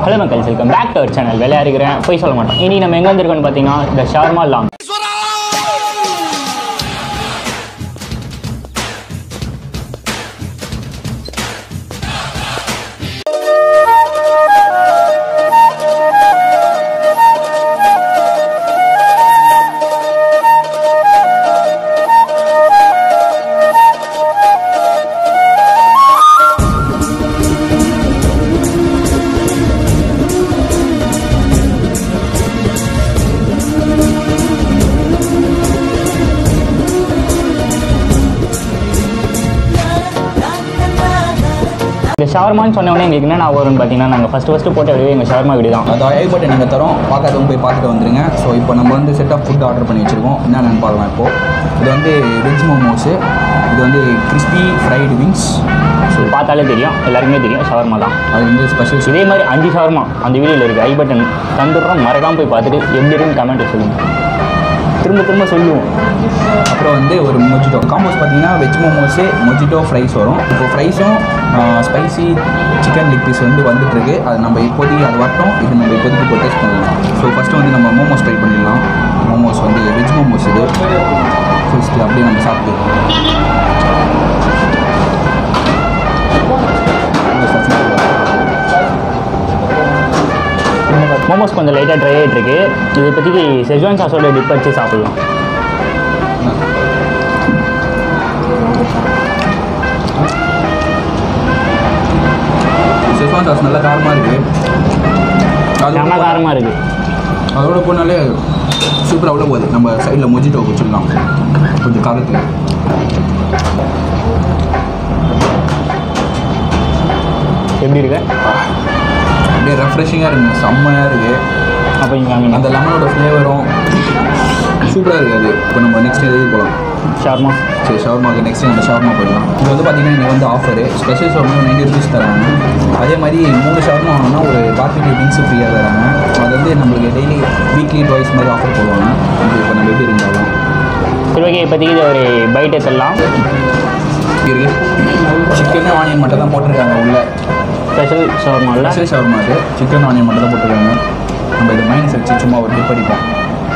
Hello மக்கள் welcome back to our channel வேலையா இருக்கிறேன் போய் சொல்ல மாட்டோம் இனி நம்ம எங்கே வந்திருக்கோம்னு பார்த்தீங்கன்னா இந்த ஷார்மா லாங் இந்த ஷவர்மான்னு சொன்ன உடனே எங்களுக்கு என்ன நான் வரும்னு பார்த்தீங்கன்னா நாங்கள் ஃபஸ்ட்டு ஃபஸ்ட்டு போட்ட வீடியோ எங்கள் ஷவர்மா வீடியோ தான் அது ஐ பட்டன் நீங்கள் தரோம் பார்க்காதவங்க போய் பார்த்துட்டு வந்துருங்க ஸோ இப்போ நம்ம வந்து செட் ஆஃப் ஃபுட் ஆர்டர் பண்ணி வச்சுருக்கோம் என்னென்னு பார்க்கலாம் இப்போது இது வந்து வெஜ் மோமோஸு இது வந்து கிறிஸ்பி ஃப்ரைடு விங்ஸ் ஸோ பார்த்தாலே தெரியும் எல்லாருக்குமே தெரியும் ஷவர்மா தான் அது வந்து ஸ்பெஷல் இதே மாதிரி அஞ்சு ஷவர்மா அந்த வீடியோவில் இருக்குது ஐ பட்டன் தந்துடுறோம் மறக்காம போய் பார்த்துட்டு எப்படி இருக்குன்னு கமெண்ட் சொல்லுங்கள் திரும்ப திரும்ப சொல்லுவோம் அப்புறம் வந்து ஒரு மொஜிட்டோ காம்போஸ் பார்த்தீங்கன்னா வெஜ் மோமோஸு மொஜிட்டோ ஃப்ரைஸ் வரும் இப்போ ஃப்ரைஸும் ஸ்பைசி சிக்கன் லெக் பீஸ் வந்து வந்துட்டுருக்கு அது நம்ம இப்போதைக்கு அது வரட்டும் இது நம்ம இப்போதைக்கு இப்போ டேஸ்ட் பண்ணலாம் ஸோ ஃபஸ்ட்டு வந்து நம்ம மோமோஸ் ட்ரை பண்ணிடலாம் மோமோஸ் வந்து வெஜ் மோமோஸ் இது ஃபஸ்ட்டு அப்படியே நம்ம சாப்பிட்டு மோமோஸ் கொஞ்சம் லைட்டாக ட்ரை ஆகிட்டு இருக்கு இது இப்போதைக்கு செஜ்வான் சாஸோட டிப் வச்சு சாப்பிடலாம் செஸ்வான் சாஸ் நல்லா காரமாக இருக்குது செம்ம காரமாக இருக்குது அதோட போனாலே சூப்பராக உள்ள போகுது நம்ம சைடில் மொஜிட்டோ வச்சுக்கலாம் கொஞ்சம் காரத்தில் எப்படி இருக்கு அப்படியே ரெஃப்ரெஷிங்காக இருக்குங்க செம்மையாக இருக்குது அப்போ இங்கே காமிங்க அந்த லெமனோட ஃப்ளேவரும் சூப்பராக இருக்குது அது இப்போ நம்ம நெக்ஸ்ட் எதுக்கு போகலாம் ஷவர்மா சரி ஷவர்மாக்கு நெக்ஸ்ட் நம்ம ஷவர்மா போயிடலாம் இது வந்து பார்த்தீங்கன்னா இன்றைக்கி வந்து offer special shawarma ninety rupees தராங்க அதே மாதிரி மூணு ஷவர்மா வாங்கினா ஒரு பார்பிக்யூ விங்ஸ் ஃப்ரீயாக தராங்க அது வந்து நம்மளுக்கு டெய்லி வீக்லி டுவைஸ் மாதிரி ஆஃபர் போடுவாங்க இது இப்போ நம்ம எப்படி இருந்தாலும் சரி ஓகே இப்போதைக்கு இது ஒரு பைட் எடுத்துடலாம் இருக்கு சிக்கன் ஆனியன் மட்டும் தான் போட்டிருக்காங்க உள்ள ஸ்பெஷல் ஷவர்மாவில் ஸ்பெஷல் ஷவர்மா அது சிக்கன் ஆனியன் மட்டும் தான் போட்டிருக்காங்க நம்ம இதை மைனஸ் வச்சு சும்மா ஒரு டிப் அடிப்போம்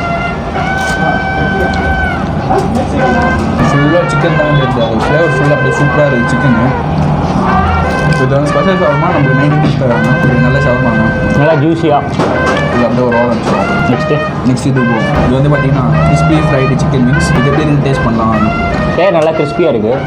ஃபுல்லாக சிக்கன் தான் இருக்குது அது ஃப்ளேவர் ஃபுல்லாக அப்படியே சூப்பராக இருக்குது சிக்கனு இது வந்து ஸ்பெஷல் ஷவர்மா நம்ம நைன்டி பீஸ் தராங்க இது நல்ல ஷவர்மாங்க நல்லா ஜூஸியாக இது அப்படியே ஒரு ரோல் வச்சுருவோம் நெக்ஸ்ட்டு நெக்ஸ்ட் இது போகும் இது வந்து பார்த்தீங்கன்னா கிறிஸ்பி ஃப்ரைடு சிக்கன் மிக்ஸ் இது எப்படி இருக்கு டேஸ்ட் பண்ணலாம் பேர் நல்லா கிறிஸ்பியாக இருக்குது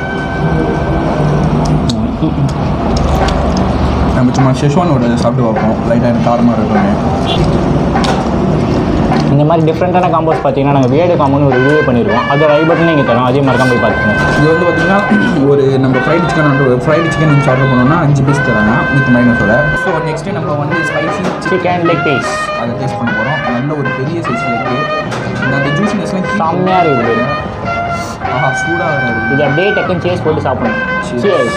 நம்ம சும்மா ஷெஷ்வானோட சாப்பிட்டு பார்ப்போம் லைட்டாக எனக்கு காரமாக இருக்குங்க இந்த மாதிரி டிஃப்ரெண்ட்டான காம்போஸ் பார்த்தீங்கன்னா நாங்கள் வேடு காம்போன்னு ஒரு வீடியோ பண்ணியிருக்கோம் அதோட ஐ பட்டன் நீங்கள் தரோம் அதே மாதிரி தான் போய் பார்த்துக்கோங்க இது வந்து பார்த்தீங்கன்னா ஒரு நம்ம ஃப்ரைடு சிக்கன் ஒரு ஃப்ரைடு சிக்கன் வச்சு ஆர்டர் பண்ணோம்னா அஞ்சு பீஸ் தராங்க வித் மைனஸோட ஸோ நெக்ஸ்ட்டு நம்ம வந்து spicy chicken chicken leg piece அதை டேஸ்ட் பண்ண போகிறோம் நல்ல ஒரு பெரிய சைஸில் இருக்குது அந்த ஜூஸ்னஸ்லாம் செம்மையாக இருக்குது ஆஹா சூடாக வராது இது அப்படியே டக்குன்னு சேஸ் போட்டு சாப்பிடணும் Cheers. Cheers.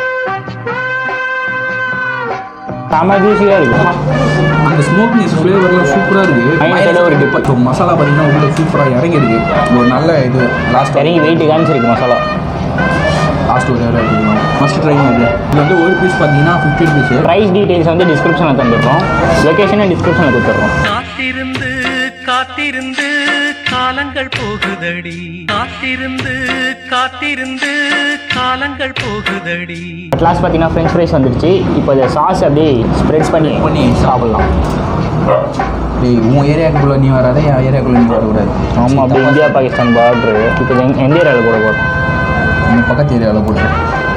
செம்ம ஜூஸியாக இருக்குது அந்த ஸ்மோக்னஸ் ஃப்ளேவர்லாம் சூப்பராக இருக்குது மைனஸோட ஒரு dip. இப்போ மசாலா பார்த்தீங்கன்னா உள்ள சூப்பராக இறங்கிருக்கு ஒரு நல்ல இது லாஸ்ட் இறங்கி வெயிட் காமிச்சிருக்கு மசாலா லாஸ்ட் ஒரு இடம் இருக்குது மஸ்ட் ட்ரை இது இது வந்து ஒரு பீஸ் பார்த்தீங்கன்னா ஃபிஃப்டி ருபீஸ் ப்ரைஸ் டீட்டெயில்ஸ் வந்து டிஸ்கிரிப்ஷனில் தந்துடுறோம் லொக்கேஷனை டிஸ்கிரிப்ஷனில் கொடுத்துட்றோம் காத்திருந்து காத்திருந்து காலங்கள் போகுதடி காத்திருந்து காத்திருந்து காலங்கள் போகுதடி கிளாஸ் பார்த்தீங்கன்னா ஃப்ரெஞ்ச் ஃப்ரைஸ் வந்துருச்சு இப்போ இந்த சாஸ் அப்படியே ஸ்ப்ரெட் பண்ணி பண்ணி சாப்பிடலாம் டேய் உன் ஏரியாக்குள்ளே நீ வராத என் ஏரியாக்குள்ளே நீ வரக்கூடாது ஆமாம் அப்படியே இந்தியா பாகிஸ்தான் பார்டரு இப்போ இது எங்க- எந்த ஏரியாவில் போட போகிறோம் நம்ம பக்கத்து ஏரியாவில் போட்டு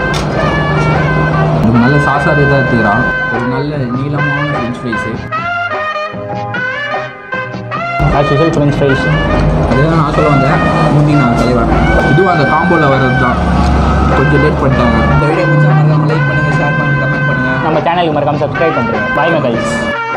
ஒரு நல்ல சாஸாக இதாக எடுத்துக்கிறான் ஒரு நல்ல நீளமான French fries as usual French fries அதுதான் நான் சொல்ல வந்தேன் முந்தி நான் தலைவன் இதுவும் அந்த காம்போவில் வர்றது தான் கொஞ்சம் லேட் பண்ணிட்டாங்க இந்த வீடியோ பிடிச்சா மறக்காம லைக் பண்ணுங்கள் ஷேர் பண்ணுங்கள் கமெண்ட் பண்ணுங்கள் நம்ம சேனலுக்கு மறக்காம சப்ஸ்கிரைப் பண்ணுறேன் பாய் மக்கள்ஸ்